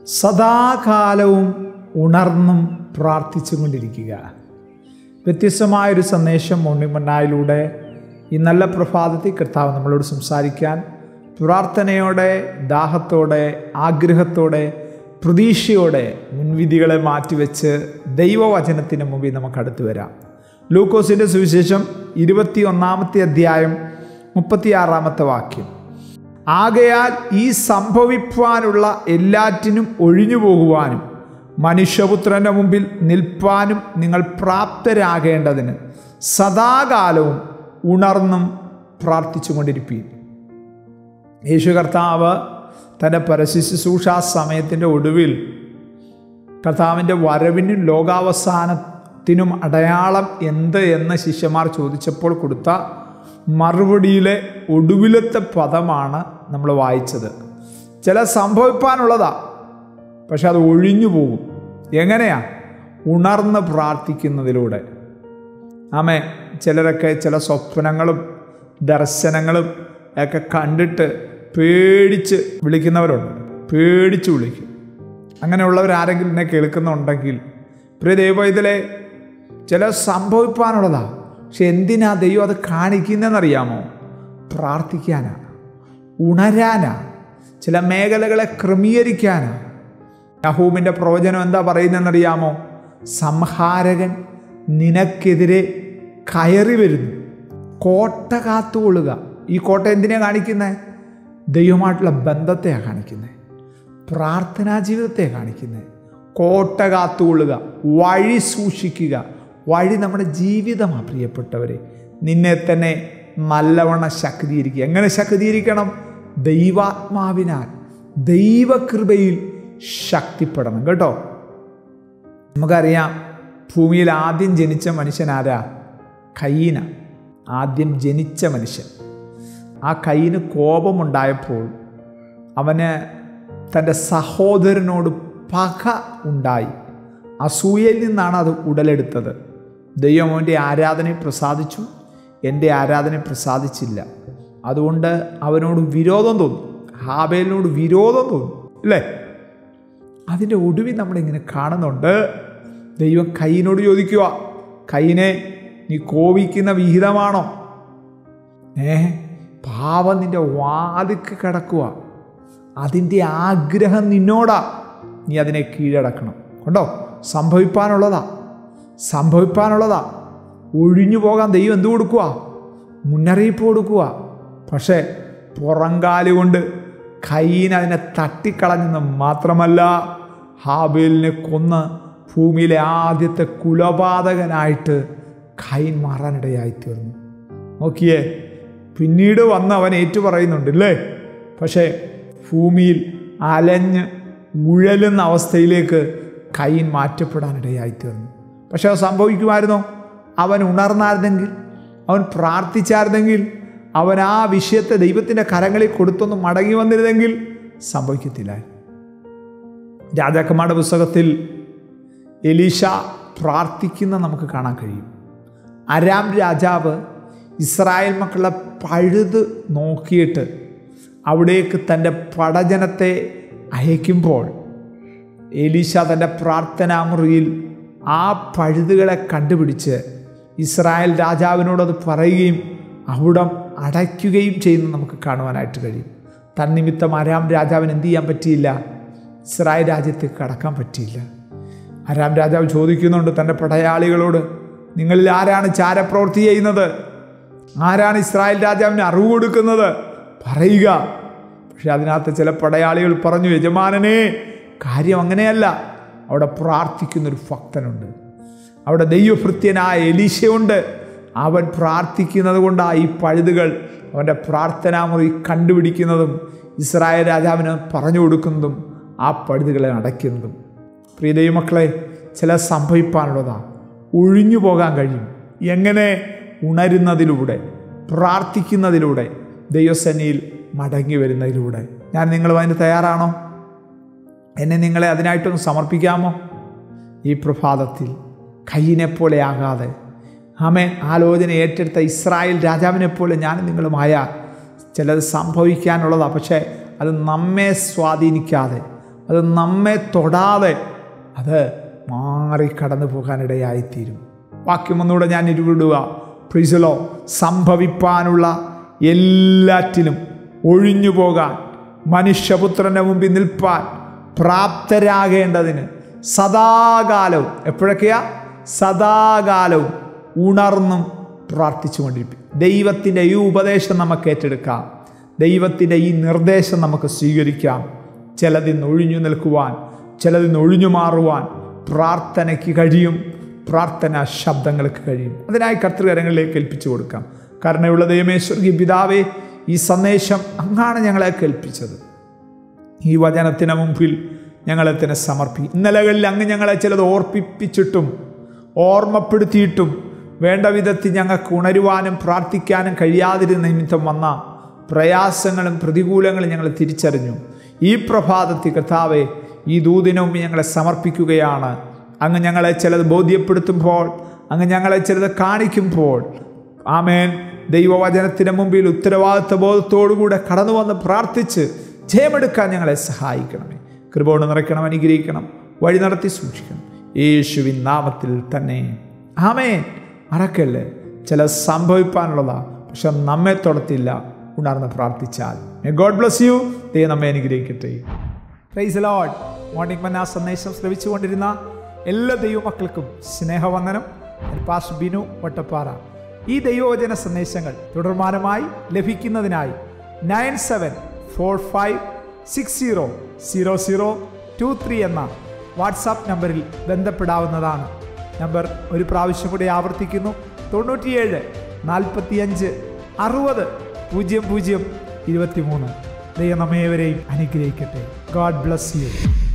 സദാകാലവും ഉണർന്നും പ്രാർത്ഥിച്ചു കൊണ്ടിരിക്കുക വ്യത്യസ്തമായൊരു സന്ദേശം മോർണിംഗ് ഈ നല്ല പ്രഭാതത്തിൽ കർത്താവ് നമ്മളോട് സംസാരിക്കാൻ പ്രാർത്ഥനയോടെ ദാഹത്തോടെ ആഗ്രഹത്തോടെ പ്രതീക്ഷയോടെ മുൻവിധികളെ മാറ്റിവെച്ച് ദൈവവചനത്തിന് മുമ്പിൽ നമുക്ക് അടുത്ത് വരാം ലൂക്കോസിൻ്റെ സുവിശേഷം ഇരുപത്തി ഒന്നാമത്തെ അധ്യായം മുപ്പത്തിയാറാമത്തെ വാക്യം ആകയാൽ ഈ സംഭവിപ്പാനുള്ള എല്ലാറ്റിനും ഒഴിഞ്ഞു പോകുവാനും മനുഷ്യപുത്രൻ്റെ മുമ്പിൽ നിൽപ്പാനും നിങ്ങൾ പ്രാപ്തരാകേണ്ടതിന് സദാകാലവും ഉണർന്നും പ്രാർത്ഥിച്ചു കൊണ്ടിരിപ്പീൻ യേശു കർത്താവ് തൻ്റെ പരശുശുശ്രൂഷാ സമയത്തിൻ്റെ ഒടുവിൽ കർത്താവിൻ്റെ വരവിനും ലോകാവസാനത്തിനും അടയാളം എന്ത് എന്ന് ശിഷ്യന്മാർ ചോദിച്ചപ്പോൾ കൊടുത്ത മറുപടിയിലെ ഒടുവിലത്തെ പദമാണ് നമ്മൾ വായിച്ചത് ചില സംഭവിപ്പാനുള്ളതാ പക്ഷെ അത് ഒഴിഞ്ഞു പോകും എങ്ങനെയാ ഉണർന്ന് പ്രാർത്ഥിക്കുന്നതിലൂടെ ആമേ ചിലരൊക്കെ ചില സ്വപ്നങ്ങളും ദർശനങ്ങളും ഒക്കെ കണ്ടിട്ട് പേടിച്ച് വിളിക്കുന്നവരുണ്ട് പേടിച്ച് വിളിക്കും അങ്ങനെയുള്ളവരാരെങ്കിലും എന്നെ കേൾക്കുന്നുണ്ടെങ്കിൽ പ്രിയ ദൈവം ഇതിലെ ചില സംഭവിപ്പാനുള്ളതാ പക്ഷെ എന്തിനാ ദൈവം അത് കാണിക്കുന്നതെന്നറിയാമോ പ്രാർത്ഥിക്കാനാ ഉണരാനാ ചില മേഖലകളെ ക്രമീകരിക്കാനാ യഹൂമിൻ്റെ പ്രവചനം എന്താ പറയുന്നതെന്നറിയാമോ സംഹാരകൻ നിനക്കെതിരെ കയറി വരുന്നു കോട്ട കാത്തുകൊള്ളുക ഈ കോട്ട എന്തിനാണ് കാണിക്കുന്നത് ദൈവമായിട്ടുള്ള ബന്ധത്തെയാണ് കാണിക്കുന്നത് പ്രാർത്ഥനാ ജീവിതത്തെ കാണിക്കുന്നത് കോട്ട കാത്തുകൊള്ളുക വഴി സൂക്ഷിക്കുക വഴി നമ്മുടെ ജീവിതമാണ് പ്രിയപ്പെട്ടവരെ നിന്നെ തന്നെ നല്ലവണ്ണം ശക്തീകരിക്കുക എങ്ങനെ ശക്തീകരിക്കണം ദൈവാത്മാവിനാൽ ദൈവകൃപയിൽ ശക്തിപ്പെടണം കേട്ടോ നമുക്കറിയാം ഭൂമിയിൽ ആദ്യം ജനിച്ച മനുഷ്യനാരാ കയ്യന ആദ്യം ജനിച്ച മനുഷ്യൻ ആ കയ്യിന് കോപമുണ്ടായപ്പോൾ അവന് തൻ്റെ സഹോദരനോട് പക ഉണ്ടായി അസൂയയിൽ നിന്നാണ് അത് ഉടലെടുത്തത് ദൈവം അവൻ്റെ ആരാധനയെ പ്രസാദിച്ചു എൻ്റെ ആരാധനയെ പ്രസാദിച്ചില്ല അതുകൊണ്ട് അവനോട് വിരോധം തോന്നി ഹാബേലിനോട് വിരോധം തോന്നി അല്ലേ അതിൻ്റെ ഒടുവിൽ നമ്മളിങ്ങനെ കാണുന്നുണ്ട് ദൈവം കയ്യിനോട് ചോദിക്കുക കയ്യിനെ നീ കോപിക്കുന്ന വിഹിതമാണോ ഏ പാവം നിന്റെ വാതിക്ക് കിടക്കുക അതിൻ്റെ ആഗ്രഹം നിന്നോടാ നീ അതിനെ കീഴടക്കണം കണ്ടോ സംഭവിപ്പാനുള്ളതാ സംഭവിപ്പാനുള്ളതാ ഒഴിഞ്ഞു പോകാൻ ദൈവം എന്ത് കൊടുക്കുക മുന്നറിയിപ്പ് കൊടുക്കുക പക്ഷേ പുറങ്കാല് കൊണ്ട് കയ്യിന് അതിനെ തട്ടിക്കളഞ്ഞെന്ന് മാത്രമല്ല ഹാബേലിനെ കൊന്ന് ഭൂമിയിലെ ആദ്യത്തെ കുലപാതകനായിട്ട് കൈൻ മാറാനിടയായി തീർന്നു നോക്കിയേ പിന്നീട് വന്ന് അവൻ ഏറ്റുപറയുന്നുണ്ടല്ലേ പക്ഷേ ഭൂമിയിൽ അലഞ്ഞ് ഉഴലുന്ന അവസ്ഥയിലേക്ക് കൈൻ മാറ്റപ്പെടാനിടയായി തീർന്നു പക്ഷെ അത് സംഭവിക്കുമായിരുന്നോ അവൻ ഉണർന്നായിരുന്നെങ്കിൽ അവൻ പ്രാർത്ഥിച്ചായിരുന്നെങ്കിൽ അവൻ ആ വിഷയത്തെ ദൈവത്തിൻ്റെ കരങ്ങളിൽ കൊടുത്തൊന്ന് മടങ്ങി വന്നിരുന്നെങ്കിൽ സംഭവിക്കത്തില്ല രാജാക്കന്മാരുടെ പുസ്തകത്തിൽ എലീഷ പ്രാർത്ഥിക്കുന്ന നമുക്ക് കാണാൻ കഴിയും അരാം രാജാവ് ഇസ്രായേൽ മക്കളെ പഴുത് നോക്കിയിട്ട് അവിടേക്ക് തൻ്റെ പടജനത്തെ അയക്കുമ്പോൾ എലീഷ തൻ്റെ പ്രാർത്ഥനാമുറിയിൽ ആ പഴുതുകളെ കണ്ടുപിടിച്ച് ഇസ്രായേൽ രാജാവിനോടത് പറയുകയും അവിടം അടയ്ക്കുകയും ചെയ്യുന്ന നമുക്ക് കാണുവാനായിട്ട് കഴിയും തന്നിമിത്തം അരാം രാജാവിന് എന്ത് ചെയ്യാൻ പറ്റിയില്ല ഇസ്രായേൽ രാജ്യത്തേക്ക് കടക്കാൻ പറ്റിയില്ല അരാം രാജാവ് ചോദിക്കുന്നുണ്ട് തൻ്റെ പടയാളികളോട് നിങ്ങളിൽ ആരാണ് ചാരപ്രവൃത്തി ചെയ്യുന്നത് ആരാണ് ഇസ്രായേൽ രാജാവിന് അറിവ് കൊടുക്കുന്നത് പറയുക പക്ഷെ അതിനകത്ത് ചില പടയാളികൾ പറഞ്ഞു യജമാനനെ കാര്യം അങ്ങനെയല്ല അവിടെ പ്രാർത്ഥിക്കുന്നൊരു ഭക്തനുണ്ട് അവിടെ ദൈവഭൃത്യനായ എലീശയുണ്ട് അവൻ പ്രാർത്ഥിക്കുന്നത് കൊണ്ടാണ് ഈ പഴുതുകൾ അവൻ്റെ പ്രാർത്ഥനാമുറി കണ്ടുപിടിക്കുന്നതും ഇസ്രായേൽ രാജാവിന് പറഞ്ഞു കൊടുക്കുന്നതും ആ പഴുതുകളെ അടയ്ക്കുന്നതും പ്രിയ ദൈവമക്കളെ ചില സംഭവിപ്പാനുള്ളതാണ് ഒഴിഞ്ഞു പോകാൻ കഴിയും എങ്ങനെ ഉണരുന്നതിലൂടെ പ്രാർത്ഥിക്കുന്നതിലൂടെ ദൈവസേനയിൽ മടങ്ങി വരുന്നതിലൂടെ ഞാൻ നിങ്ങളും അതിന് തയ്യാറാണോ എന്നെ നിങ്ങളെ അതിനായിട്ടൊന്ന് സമർപ്പിക്കാമോ ഈ പ്രഭാതത്തിൽ കയ്യിനെ പോലെ ആകാതെ ആമേൻ ആലോചന ഏറ്റെടുത്ത ഇസ്രായേൽ രാജാവിനെ പോലെ ഞാൻ നിങ്ങളുമായ ചിലത് സംഭവിക്കാനുള്ളതാണ് പക്ഷേ അത് നമ്മെ സ്വാധീനിക്കാതെ അത് നമ്മെ തൊടാതെ അത് മാറി കടന്നു പോകാനിടയായിത്തീരും വാക്യം ഒന്നുകൂടെ ഞാൻ ഇരുവിടുക പ്രിസലോ സംഭവിപ്പാനുള്ള എല്ലാറ്റിലും ഒഴിഞ്ഞു പോകാൻ മനുഷ്യപുത്രൻ്റെ മുമ്പിൽ നിൽപ്പാൻ പ്രാപ്തരാകേണ്ടതിന് സദാകാലവും എപ്പോഴൊക്കെയാ സദാകാലവും ഉണർന്നും പ്രാർത്ഥിച്ചുകൊണ്ടിരിക്കും ദൈവത്തിൻ്റെ ഈ ഉപദേശം നമുക്ക് ഏറ്റെടുക്കാം ദൈവത്തിൻ്റെ ഈ നിർദ്ദേശം നമുക്ക് സ്വീകരിക്കാം ചിലതിന്ന് ഒഴിഞ്ഞു നിൽക്കുവാൻ ചിലതിന്ന് ഒഴിഞ്ഞു മാറുവാൻ പ്രാർത്ഥനയ്ക്ക് കഴിയും പ്രാർത്ഥന ശബ്ദങ്ങൾക്ക് കഴിയും അതിനായി കർത്തൃകരങ്ങളിലേക്ക് ഏൽപ്പിച്ചു കൊടുക്കാം കരുണയുള്ള ദൈവമേശ്വർക്ക് പിതാവേ ഈ സന്ദേശം അങ്ങാണ് ഞങ്ങളെ കേൾപ്പിച്ചത് ഈ വചനത്തിന് മുമ്പിൽ ഞങ്ങളെ തന്നെ സമർപ്പിക്കും ഇന്നലകളിൽ അങ്ങ് ഞങ്ങളെ ചിലത് ഓർപ്പിപ്പിച്ചിട്ടും ഓർമ്മപ്പെടുത്തിയിട്ടും വേണ്ട വിധത്തിൽ ഞങ്ങൾക്ക് ഉണരുവാനും പ്രാർത്ഥിക്കാനും കഴിയാതിരുന്ന നിമിത്തം വന്ന പ്രയാസങ്ങളും പ്രതികൂലങ്ങളും ഞങ്ങൾ തിരിച്ചറിഞ്ഞു ഈ പ്രഭാതത്തിൽ കർത്താവെ ഈ ദൂതിനും ഞങ്ങളെ സമർപ്പിക്കുകയാണ് അങ്ങ് ഞങ്ങളെ ചിലത് ബോധ്യപ്പെടുത്തുമ്പോൾ അങ്ങ് ഞങ്ങളെ ചിലത് കാണിക്കുമ്പോൾ ആമേൻ ദൈവവചനത്തിന് മുമ്പിൽ ഉത്തരവാദിത്വ ബോധത്തോടുകൂടെ കടന്നു വന്ന് പ്രാർത്ഥിച്ച് ജയമെടുക്കാൻ ഞങ്ങളെ സഹായിക്കണമേ കൃപയോട് നിറയ്ക്കണം അനുഗ്രഹിക്കണം വഴി നടത്തി സൂക്ഷിക്കണം യേശുവിൻ നാമത്തിൽ തന്നെ ആമേൻ മറക്കല്ലേ ചില സംഭവിപ്പാനുള്ളതാ പക്ഷെ നമ്മെ തൊടത്തില്ല ഉണർന്ന് പ്രാർത്ഥിച്ചാൽ മേ ഗോഡ് ബ്ലസ് യു ദൈവം നമ്മെ അനുഗ്രഹിക്കട്ടെ പ്രൈസ് ലോഡ് മോർണിംഗ് മന്ന സന്ദേശം ശ്രമിച്ചുകൊണ്ടിരുന്ന എല്ലാ ദൈവമക്കൾക്കും സ്നേഹവന്ദനം പാസ് ബിനു വട്ടപ്പാറ ഈ ദൈവവചന സന്ദേശങ്ങൾ തുടർമാനമായി ലഭിക്കുന്നതിനായി nine seven four five six zero zero zero two three എന്ന വാട്സാപ്പ് നമ്പറിൽ ബന്ധപ്പെടാവുന്നതാണ് നമ്പർ ഒരു പ്രാവശ്യം കൂടി ആവർത്തിക്കുന്നു തൊണ്ണൂറ്റിയേഴ് നാൽപ്പത്തിയഞ്ച് അറുപത് പൂജ്യം പൂജ്യം ഇരുപത്തിമൂന്ന് ദൈവം നമ്മേവരെയും അനുഗ്രഹിക്കട്ടെ ഗോഡ് ബ്ലസ് യു